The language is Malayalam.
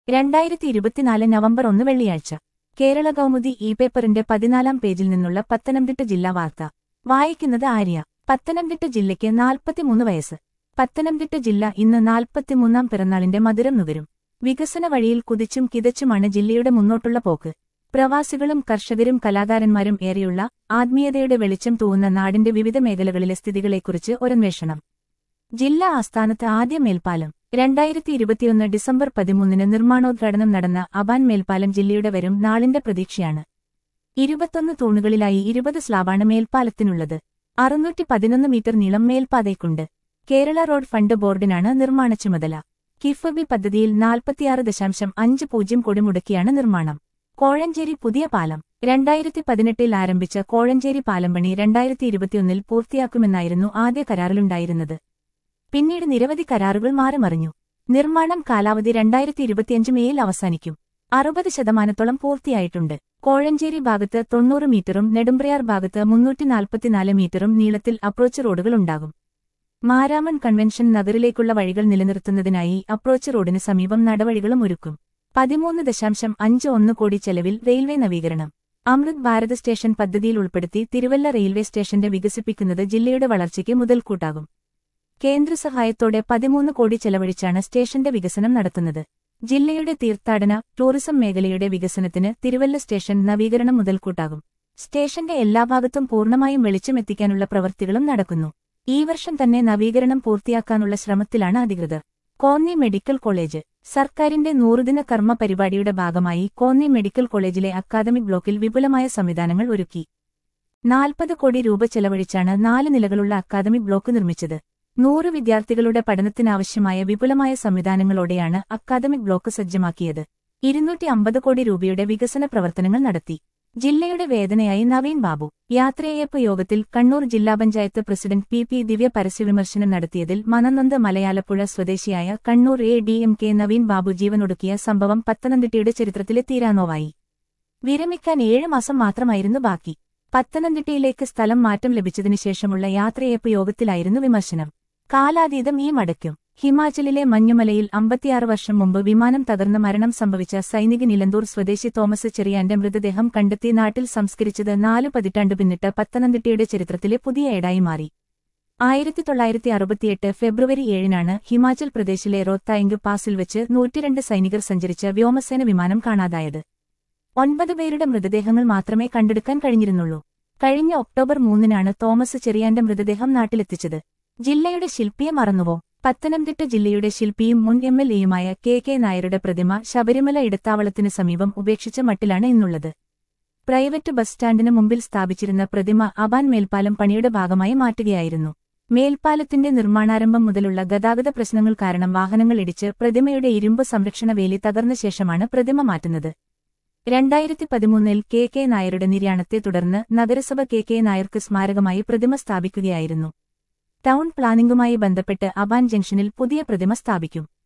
രണ്ടായിരത്തി ഇരുപത്തിനാല് നവംബർ ഒന്ന് വെള്ളിയാഴ്ച കേരള കൗമുദി ഇ പേപ്പറിന്റെ പതിനാലാം പേജിൽ നിന്നുള്ള പത്തനംതിട്ട ജില്ലാ വാർത്ത വായിക്കുന്നത് ആര്യ പത്തനംതിട്ട ജില്ലയ്ക്ക് നാൽപ്പത്തിമൂന്ന് വയസ്സ് പത്തനംതിട്ട ജില്ല ഇന്ന് നാൽപ്പത്തിമൂന്നാം പിറന്നാളിന്റെ മധുരം നുകരും വികസന വഴിയിൽ കുതിച്ചും കിതച്ചുമാണ് ജില്ലയുടെ മുന്നോട്ടുള്ള പോക്ക് പ്രവാസികളും കർഷകരും കലാകാരന്മാരും ഏറെയുള്ള ആത്മീയതയുടെ വെളിച്ചം തൂവുന്ന നാടിന്റെ വിവിധ മേഖലകളിലെ സ്ഥിതികളെക്കുറിച്ച് ഒരന്വേഷണം ജില്ലാ ആസ്ഥാനത്ത് ആദ്യ മേൽപ്പാലം രണ്ടായിരത്തി ഇരുപത്തിയൊന്ന് ഡിസംബർ പതിമൂന്നിന് നിർമ്മാണോദ്ഘാടനം നടന്ന അബാൻ മേൽപ്പാലം ജില്ലയുടെ വരും നാളിന്റെ പ്രതീക്ഷയാണ് ഇരുപത്തൊന്ന് തൂണുകളിലായി ഇരുപത് സ്ലാബാണ് മേൽപ്പാലത്തിനുള്ളത് അറുന്നൂറ്റി പതിനൊന്ന് മീറ്റർ നീളം മേൽപ്പാതയ്ക്കുണ്ട് കേരള റോഡ് ഫണ്ട് ബോർഡിനാണ് നിർമ്മാണ ചുമതല കിഫബി പദ്ധതിയിൽ നാൽപ്പത്തിയാറ് ദശാംശം അഞ്ച് പൂജ്യം കോടി മുടക്കിയാണ് നിർമ്മാണം കോഴഞ്ചേരി പുതിയ പാലം രണ്ടായിരത്തി പതിനെട്ടിൽ ആരംഭിച്ച കോഴഞ്ചേരി പാലം പണി രണ്ടായിരത്തി ഇരുപത്തിയൊന്നിൽ പൂർത്തിയാക്കുമെന്നായിരുന്നു ആദ്യ കരാറിലുണ്ടായിരുന്നത് പിന്നീട് നിരവധി കരാറുകൾ മാറിമറിഞ്ഞു നിർമ്മാണം കാലാവധി രണ്ടായിരത്തി ഇരുപത്തിയഞ്ച് മേയിൽ അവസാനിക്കും അറുപത് ശതമാനത്തോളം പൂർത്തിയായിട്ടുണ്ട് കോഴഞ്ചേരി ഭാഗത്ത് തൊണ്ണൂറ് മീറ്ററും നെടുമ്പ്രയാർ ഭാഗത്ത് മുന്നൂറ്റി നാൽപ്പത്തിനാല് മീറ്ററും നീളത്തിൽ അപ്രോച്ച് റോഡുകൾ ഉണ്ടാകും മാരാമൺ കൺവെൻഷൻ നഗറിലേക്കുള്ള വഴികൾ നിലനിർത്തുന്നതിനായി അപ്രോച്ച് റോഡിന് സമീപം നടവഴികളും ഒരുക്കും പതിമൂന്ന് ദശാംശം അഞ്ച് ഒന്ന് കോടി ചെലവിൽ റെയിൽവേ നവീകരണം അമൃത് ഭാരത് സ്റ്റേഷൻ പദ്ധതിയിൽ ഉൾപ്പെടുത്തി തിരുവല്ല റെയിൽവേ സ്റ്റേഷന്റെ വികസിപ്പിക്കുന്നത് ജില്ലയുടെ വളർച്ചയ്ക്ക് മുതൽക്കൂട്ടാകും കേന്ദ്ര സഹായത്തോടെ പതിമൂന്ന് കോടി ചെലവഴിച്ചാണ് സ്റ്റേഷന്റെ വികസനം നടത്തുന്നത് ജില്ലയുടെ തീർത്ഥാടന ടൂറിസം മേഖലയുടെ വികസനത്തിന് തിരുവല്ല സ്റ്റേഷൻ നവീകരണം മുതൽക്കൂട്ടാകും സ്റ്റേഷന്റെ എല്ലാ ഭാഗത്തും പൂർണ്ണമായും വെളിച്ചമെത്തിക്കാനുള്ള പ്രവൃത്തികളും നടക്കുന്നു ഈ വർഷം തന്നെ നവീകരണം പൂർത്തിയാക്കാനുള്ള ശ്രമത്തിലാണ് അധികൃതർ കോന്നി മെഡിക്കൽ കോളേജ് സർക്കാരിന്റെ നൂറുദിന കർമ്മ പരിപാടിയുടെ ഭാഗമായി കോന്നി മെഡിക്കൽ കോളേജിലെ അക്കാദമിക് ബ്ലോക്കിൽ വിപുലമായ സംവിധാനങ്ങൾ ഒരുക്കി നാൽപ്പത് കോടി രൂപ ചെലവഴിച്ചാണ് നാല് നിലകളുള്ള അക്കാദമിക് ബ്ലോക്ക് നിർമ്മിച്ചത് നൂറ് വിദ്യാർത്ഥികളുടെ പഠനത്തിനാവശ്യമായ വിപുലമായ സംവിധാനങ്ങളോടെയാണ് അക്കാദമിക് ബ്ലോക്ക് സജ്ജമാക്കിയത് ഇരുന്നൂറ്റി അമ്പത് കോടി രൂപയുടെ വികസന പ്രവർത്തനങ്ങൾ നടത്തി ജില്ലയുടെ വേദനയായി നവീൻ ബാബു യാത്രയയപ്പ് യോഗത്തിൽ കണ്ണൂർ ജില്ലാ panchayat president P P Divya പരസ്യവിമർശനം നടത്തിയതിൽ മനനൊന്ത് മലയാലപ്പുഴ സ്വദേശിയായ Kannur A D M K Naveen Babu ജീവനൊടുക്കിയ സംഭവം പത്തനംതിട്ടയുടെ ചരിത്രത്തിലെ തീരാനോവായി വിരമിക്കാൻ ഏഴ് മാസം മാത്രമായിരുന്നു ബാക്കി പത്തനംതിട്ടയിലേക്ക് സ്ഥലം മാറ്റം ലഭിച്ചതിനു ശേഷമുള്ള യാത്രയയപ്പ് യോഗത്തിലായിരുന്നു വിമർശനം കാലാതീതം ഈ മടക്കും ഹിമാചലിലെ മഞ്ഞുമലയിൽ അമ്പത്തിയാറ് വർഷം മുമ്പ് വിമാനം തകർന്ന് മരണം സംഭവിച്ച സൈനിക നിലന്തൂർ സ്വദേശി തോമസ് ചെറിയാന്റെ മൃതദേഹം കണ്ടെത്തി നാട്ടിൽ സംസ്കരിച്ചത് നാലു പതിറ്റാണ്ട് പിന്നിട്ട് പത്തനംതിട്ടയുടെ ചരിത്രത്തിലെ പുതിയ ഏടായി മാറി ആയിരത്തി തൊള്ളായിരത്തി അറുപത്തിയെട്ട് ഫെബ്രുവരി ഏഴിനാണ് ഹിമാചൽ പ്രദേശിലെ റോത്തായിങ്ക് പാസിൽ വെച്ച് നൂറ്റിരണ്ട് സൈനികർ സഞ്ചരിച്ച വ്യോമസേന വിമാനം കാണാതായത് ഒൻപത് പേരുടെ മൃതദേഹങ്ങൾ മാത്രമേ കണ്ടെടുക്കാൻ കഴിഞ്ഞിരുന്നുള്ളൂ കഴിഞ്ഞ ഒക്ടോബർ മൂന്നിനാണ് തോമസ് ചെറിയാന്റെ മൃതദേഹം നാട്ടിലെത്തിച്ചത് ജില്ലയുടെ ശില്പിയെ മറന്നുവോ പത്തനംതിട്ട ജില്ലയുടെ ശില്പിയും മുൻ എം എൽ എയുമായ കെ കെ നായരുടെ പ്രതിമ ശബരിമല ഇടത്താവളത്തിനു സമീപം ഉപേക്ഷിച്ച മട്ടിലാണ് ഇന്നുള്ളത് പ്രൈവറ്റ് ബസ് സ്റ്റാൻഡിന് മുമ്പിൽ സ്ഥാപിച്ചിരുന്ന പ്രതിമ അബാൻ മേൽപ്പാലം പണിയുടെ ഭാഗമായി മാറ്റുകയായിരുന്നു മേൽപ്പാലത്തിന്റെ നിർമ്മാണാരംഭം മുതലുള്ള ഗതാഗത പ്രശ്നങ്ങൾ കാരണം വാഹനങ്ങൾ ഇടിച്ച് പ്രതിമയുടെ ഇരുമ്പ് സംരക്ഷണ വേലി തകർന്ന ശേഷമാണ് പ്രതിമ മാറ്റുന്നത് രണ്ടായിരത്തി പതിമൂന്നിൽ കെ കെ നായരുടെ നിര്യാണത്തെ തുടർന്ന് നഗരസഭ കെ കെ നായർക്ക് സ്മാരകമായി പ്രതിമ സ്ഥാപിക്കുകയായിരുന്നു ടൗൺ പ്ലാനിംഗുമായി ബന്ധപ്പെട്ട് അബാൻ ജംഗ്ഷനിൽ പുതിയ പ്രതിമ സ്ഥാപിക്കും